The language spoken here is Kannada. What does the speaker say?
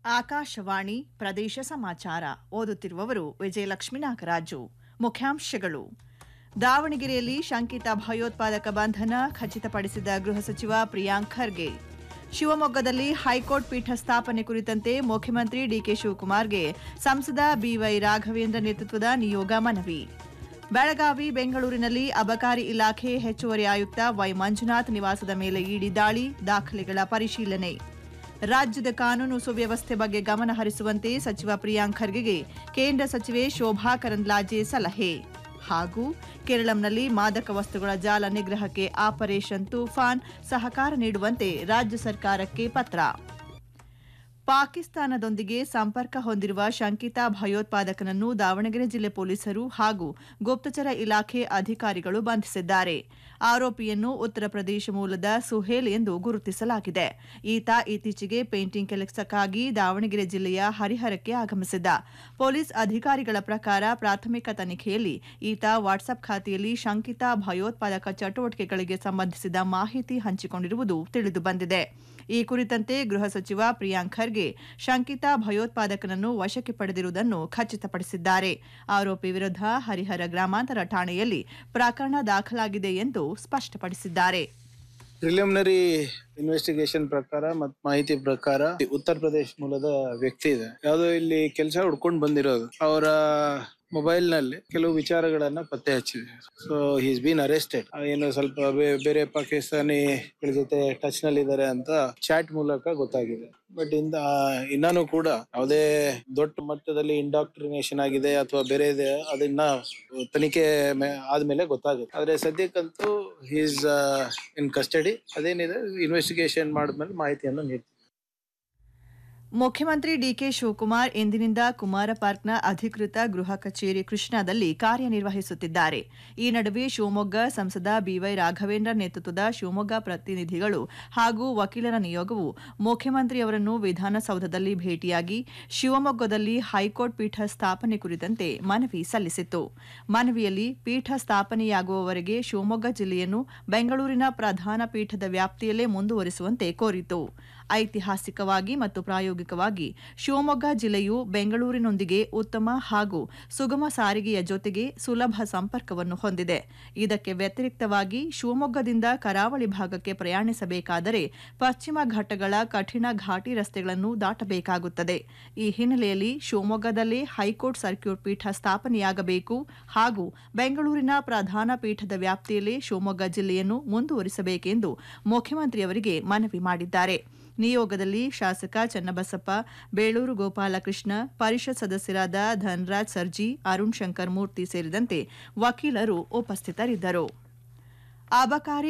ಆಕಾಶವಾಣಿ ಪ್ರದೇಶ ಸಮಾಚಾರ ಓದುತ್ತಿರುವವರು ವಿಜಯಲಕ್ಷ್ಮೀ ನಾಗರಾಜು ಮುಖ್ಯಾಂಶಗಳು ದಾವಣಗೆರೆಯಲ್ಲಿ ಶಂಕಿತ ಭಯೋತ್ಪಾದಕ ಬಂಧನ ಖಚಿತಪಡಿಸಿದ ಗೃಹ ಸಚಿವ ಪ್ರಿಯಾಂಕ್ ಖರ್ಗೆ ಶಿವಮೊಗ್ಗದಲ್ಲಿ ಹೈಕೋರ್ಟ್ ಪೀಠ ಸ್ಥಾಪನೆ ಕುರಿತಂತೆ ಮುಖ್ಯಮಂತ್ರಿ ಡಿಕೆ ಶಿವಕುಮಾರ್ಗೆ ಸಂಸದ ಬಿವೈ ರಾಘವೇಂದ್ರ ನೇತೃತ್ವದ ನಿಯೋಗ ಮನವಿ ಬೆಳಗಾವಿ ಬೆಂಗಳೂರಿನಲ್ಲಿ ಅಬಕಾರಿ ಇಲಾಖೆ ಹೆಚ್ಚುವರಿ ಆಯುಕ್ತ ವೈ ಮಂಜುನಾಥ್ ನಿವಾಸದ ಮೇಲೆ ಇಡಿ ದಾಳಿ ದಾಖಲೆಗಳ ಪರಿಶೀಲನೆ ರಾಜ್ಯದ ಕಾನೂನು ಸುವ್ಯವಸ್ಥೆ ಬಗ್ಗೆ ಗಮನ ಹರಿಸುವಂತೆ ಸಚಿವ ಪ್ರಿಯಾಂಕ್ ಖರ್ಗೆಗೆ ಕೇಂದ್ರ ಸಚಿವೆ ಶೋಭಾ ಕರಂದ್ಲಾಜೆ ಸಲಹೆ ಹಾಗೂ ಕೇರಳಂನಲ್ಲಿ ಮಾದಕ ವಸ್ತುಗಳ ಜಾಲ ನಿಗ್ರಹಕ್ಕೆ ಆಪರೇಷನ್ ತೂಫಾನ್ ಸಹಕಾರ ನೀಡುವಂತೆ ರಾಜ್ಯ ಸರ್ಕಾರಕ್ಕೆ ಪತ್ರ ಪಾಕಿಸ್ತಾನದೊಂದಿಗೆ ಸಂಪರ್ಕ ಹೊಂದಿರುವ ಶಂಕಿತ ಭಯೋತ್ಪಾದಕನನ್ನು ದಾವಣಗೆರೆ ಜಿಲ್ಲೆ ಪೊಲೀಸರು ಹಾಗೂ ಗುಪ್ತಚರ ಇಲಾಖೆ ಅಧಿಕಾರಿಗಳು ಬಂಧಿಸಿದ್ದಾರೆ ಆರೋಪಿಯನ್ನು ಉತ್ತರ ಪ್ರದೇಶ ಮೂಲದ ಸುಹೇಲ್ ಎಂದು ಗುರುತಿಸಲಾಗಿದೆ ಈತ ಇತ್ತೀಚೆಗೆ ಪೇಂಟಿಂಗ್ ಕೆಲಸಕ್ಕಾಗಿ ದಾವಣಗೆರೆ ಜಿಲ್ಲೆಯ ಹರಿಹರಕ್ಕೆ ಆಗಮಿಸಿದ್ದ ಪೊಲೀಸ್ ಅಧಿಕಾರಿಗಳ ಪ್ರಕಾರ ಪ್ರಾಥಮಿಕ ತನಿಖೆಯಲ್ಲಿ ಈತ ವಾಟ್ಸ್ಆಪ್ ಖಾತೆಯಲ್ಲಿ ಶಂಕಿತ ಭಯೋತ್ಪಾದಕ ಚಟುವಟಿಕೆಗಳಿಗೆ ಸಂಬಂಧಿಸಿದ ಮಾಹಿತಿ ಹಂಚಿಕೊಂಡಿರುವುದು ತಿಳಿದುಬಂದಿದೆ ಈ ಕುರಿತಂತೆ ಗೃಹ ಸಚಿವ ಪ್ರಿಯಾಂಕ್ ಖರ್ಗೆ ಶಂಕಿತ ಭಯೋತ್ಪಾದಕನನ್ನು ವಶಕ್ಕೆ ಪಡೆದಿರುವುದನ್ನು ಖಚಿತಪಡಿಸಿದ್ದಾರೆ ಆರೋಪಿ ವಿರುದ್ಧ ಹರಿಹರ ಗ್ರಾಮಾಂತರ ಠಾಣೆಯಲ್ಲಿ ಪ್ರಕರಣ ದಾಖಲಾಗಿದೆ ಎಂದು ಸ್ಪಷ್ಟಪಡಿಸಿದ್ದಾರೆ ಪ್ರಿಲಿಮಿನರಿ ಇನ್ವೆಸ್ಟಿಗೇಷನ್ ಪ್ರಕಾರ ಮತ್ ಮಾಹಿತಿ ಪ್ರಕಾರ ಉತ್ತರ ಪ್ರದೇಶ ಮೂಲದ ವ್ಯಕ್ತಿ ಇದೆ ಯಾವ್ದೋ ಇಲ್ಲಿ ಕೆಲಸ ಹುಡ್ಕೊಂಡು ಬಂದಿರೋದು ಅವರ ಮೊಬೈಲ್ ನಲ್ಲಿ ಕೆಲವು ವಿಚಾರಗಳನ್ನ ಪತ್ತೆ ಹಚ್ಚಿದೆ ಸೊ ಹೀಸ್ ಬೀನ್ ಅರೆಸ್ಟೆಡ್ ಏನು ಸ್ವಲ್ಪ ಬೇ- ಬೇರೆ ಪಾಕಿಸ್ತಾನಿಗಳ ಜೊತೆ ಟಚ್ ನಲ್ಲಿ ಇದ್ದಾರೆ ಅಂತ ಚಾಟ್ ಮೂಲಕ ಗೊತ್ತಾಗಿದೆ ಬಟ್ ಇಂದ ಇನ್ನಾನು ಕೂಡ ಯಾವುದೇ ದೊಡ್ಡ ಮಟ್ಟದಲ್ಲಿ ಇಂಡಾಕ್ಟ್ರಿನೇಷನ್ ಆಗಿದೆ ಅಥವಾ ಬೇರೆ ಇದೆ ಅದನ್ನ ತನಿಖೆ ಮೇ- ಆದ್ಮೇಲೆ ಗೊತ್ತಾಗುತ್ತೆ ಆದ್ರೆ ಸದ್ಯಕ್ಕಂತೂ ಈಸ್ ಇನ್ ಕಸ್ಟಡಿ ಅದೇನಿದೆ ಇನ್ವೆಸ್ಟಿಗೇಷನ್ ಮಾಡಿದ್ಮೇಲೆ ಮಾಹಿತಿಯನ್ನು ನೀಡ್ತೀವಿ ಮುಖ್ಯಮಂತ್ರಿ ಡಿಕೆ ಶಿವಕುಮಾರ್ ಇಂದಿನಿಂದ ಕುಮಾರ ಪಾರ್ಕ್ನ ಅಧಿಕೃತ ಗೃಹ ಕಚೇರಿ ಕೃಷ್ಣಾದಲ್ಲಿ ಕಾರ್ಯನಿರ್ವಹಿಸುತ್ತಿದ್ದಾರೆ ಈ ನಡುವೆ ಶಿವಮೊಗ್ಗ ಸಂಸದ ಬಿವೈ ರಾಘವೇಂದ್ರ ನೇತೃತ್ವದ ಶಿವಮೊಗ್ಗ ಪ್ರತಿನಿಧಿಗಳು ಹಾಗೂ ವಕೀಲರ ನಿಯೋಗವು ಮುಖ್ಯಮಂತ್ರಿಯವರನ್ನು ವಿಧಾನಸೌಧದಲ್ಲಿ ಭೇಟಿಯಾಗಿ ಶಿವಮೊಗ್ಗದಲ್ಲಿ ಹೈಕೋರ್ಟ್ ಪೀಠ ಸ್ಥಾಪನೆ ಕುರಿತಂತೆ ಮನವಿ ಸಲ್ಲಿಸಿತ್ತು ಮನವಿಯಲ್ಲಿ ಪೀಠ ಸ್ಥಾಪನೆಯಾಗುವವರೆಗೆ ಶಿವಮೊಗ್ಗ ಜಿಲ್ಲೆಯನ್ನು ಬೆಂಗಳೂರಿನ ಪ್ರಧಾನ ಪೀಠದ ವ್ಯಾಪ್ತಿಯಲ್ಲೇ ಮುಂದುವರಿಸುವಂತೆ ಕೋರಿತು ಐತಿಹಾಸಿಕವಾಗಿ ಮತ್ತು ಪ್ರಾಯೋಗಿಕವಾಗಿ ಶಿವಮೊಗ್ಗ ಜಿಲ್ಲೆಯು ಬೆಂಗಳೂರಿನೊಂದಿಗೆ ಉತ್ತಮ ಹಾಗೂ ಸುಗಮ ಸಾರಿಗೆಯ ಜೊತೆಗೆ ಸುಲಭ ಸಂಪರ್ಕವನ್ನು ಹೊಂದಿದೆ ಇದಕ್ಕೆ ವ್ಯತಿರಿಕ್ತವಾಗಿ ಶಿವಮೊಗ್ಗದಿಂದ ಕರಾವಳಿ ಭಾಗಕ್ಕೆ ಪ್ರಯಾಣಿಸಬೇಕಾದರೆ ಪಶ್ಚಿಮ ಘಟ್ಟಗಳ ಕಠಿಣ ಘಾಟಿ ರಸ್ತೆಗಳನ್ನು ದಾಟಬೇಕಾಗುತ್ತದೆ ಈ ಹಿನ್ನೆಲೆಯಲ್ಲಿ ಶಿವಮೊಗ್ಗದಲ್ಲೇ ಹೈಕೋರ್ಟ್ ಸರ್ಕ್ಯೂಟ್ ಪೀಠ ಸ್ಥಾಪನೆಯಾಗಬೇಕು ಹಾಗೂ ಬೆಂಗಳೂರಿನ ಪ್ರಧಾನ ಪೀಠದ ವ್ಯಾಪ್ತಿಯಲ್ಲೇ ಶಿವಮೊಗ್ಗ ಜಿಲ್ಲೆಯನ್ನು ಮುಂದುವರಿಸಬೇಕೆಂದು ಮುಖ್ಯಮಂತ್ರಿಯವರಿಗೆ ಮನವಿ ಮಾಡಿದ್ದಾರೆ ನಿಯೋಗದಲ್ಲಿ ಶಾಸಕ ಚನ್ನಬಸಪ್ಪ ಬೇಳೂರು ಗೋಪಾಲಕೃಷ್ಣ ಪರಿಷತ್ ಸದಸ್ಯರಾದ ಧನರಾಜ್ ಸರ್ಜಿ ಅರುಣ್ ಶಂಕರ್ ಮೂರ್ತಿ ಸೇರಿದಂತೆ ವಕೀಲರು ಉಪಸ್ಥಿತರಿದ್ದರು ಅಬಕಾರಿ